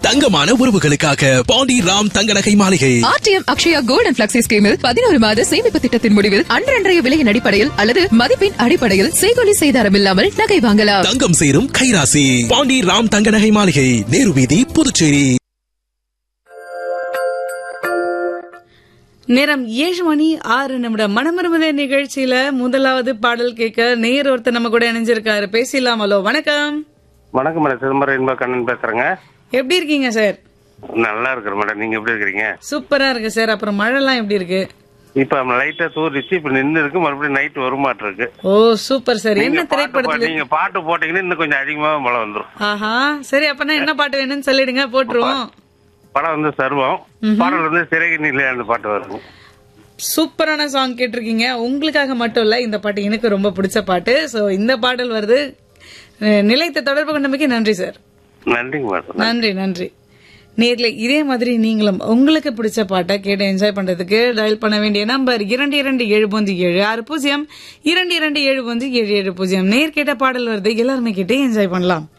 தங்கமான உறவுகளுக்காக பாண்டி ராம் தங்க நகை மாளிகை RTM Akshaya gold and flexi ஸ்கீமில் பதினோரு மாத சேமிப்பு திட்டத்தின் முடிவில் அன்றன்றைய விலையின் அடிப்படையில் அல்லது மதிப்பின் அடிப்படையில் செய்கொலி செய்தாரம் இல்லாமல் நகை வாங்கலாம் தங்கம் சேரும் கைராசி பாண்டி ராம் தங்க நகை மாளிகை நேரு வீதி புதுச்சேரி நேரம் ஏழு மணி ஆறு நிமிடம் மனமருமத நிகழ்ச்சியில முதலாவது பாடல் கேட்க நேர் ஒருத்தர் நம்ம கூட இணைஞ்சிருக்காரு பேசலாம் ஹலோ வணக்கம் வணக்கம் மேடம் சிதம்பரம் இன்ப கண்ணன் பேசுறேங்க எப்படி இருக்கீங்க சார் நல்லா இருக்கிறேன் மேடம் நீங்க எப்படி இருக்கிறீங்க சூப்பரா இருக்கு சார் அப்புறம் மழைலாம் எப்படி இருக்கு இப்ப லைட்டா தூரிச்சு இப்ப நின்று இருக்கு மறுபடியும் நைட் வருமாட்டு இருக்கு ஓ சூப்பர் சார் என்ன நீங்க பாட்டு போ- திரைப்படத்துல நீங்க பாட்டு போட்டீங்கன்னா இன்னும் கொஞ்சம் அதிகமா மழை வந்துரும் ஆஹா சரி அப்பனா என்ன பாட்டு வேணும்னு சொல்லிடுங்க போட்டுருவோம் படம் வந்து சர்வம் பாடல் வந்து சிறகி நிலை அந்த பாட்டு வரும் சூப்பரான சாங் கேட்டிருக்கீங்க உங்களுக்காக மட்டும் இல்ல இந்த பாட்டு எனக்கு ரொம்ப பிடிச்ச பாட்டு சோ இந்த பாடல் வருது அஹ், நிலைத்த தொடர்பு கொண்டமைக்கு நன்றி சார் நன்றிங்க மேடம் நன்றி நன்றி நேர்ல இதே மாதிரி நீங்களும் உங்களுக்கு பிடிச்ச பாட்டை கேட்டு என்ஜாய் பண்றதுக்கு டயல் பண்ண வேண்டிய நம்பர் இரண்டு இரண்டு ஏழு பூஜ்ஜி ஏழு ஆறு பூஜ்ஜியம் இரண்டு இரண்டு ஏழு பூஜ்ஜி ஏழு ஏழு பூஜ்ஜியம் நேர் கேட்ட பாடல் வருது எல்லாருமே கேட்டு என்ஜாய் பண்ணலாம்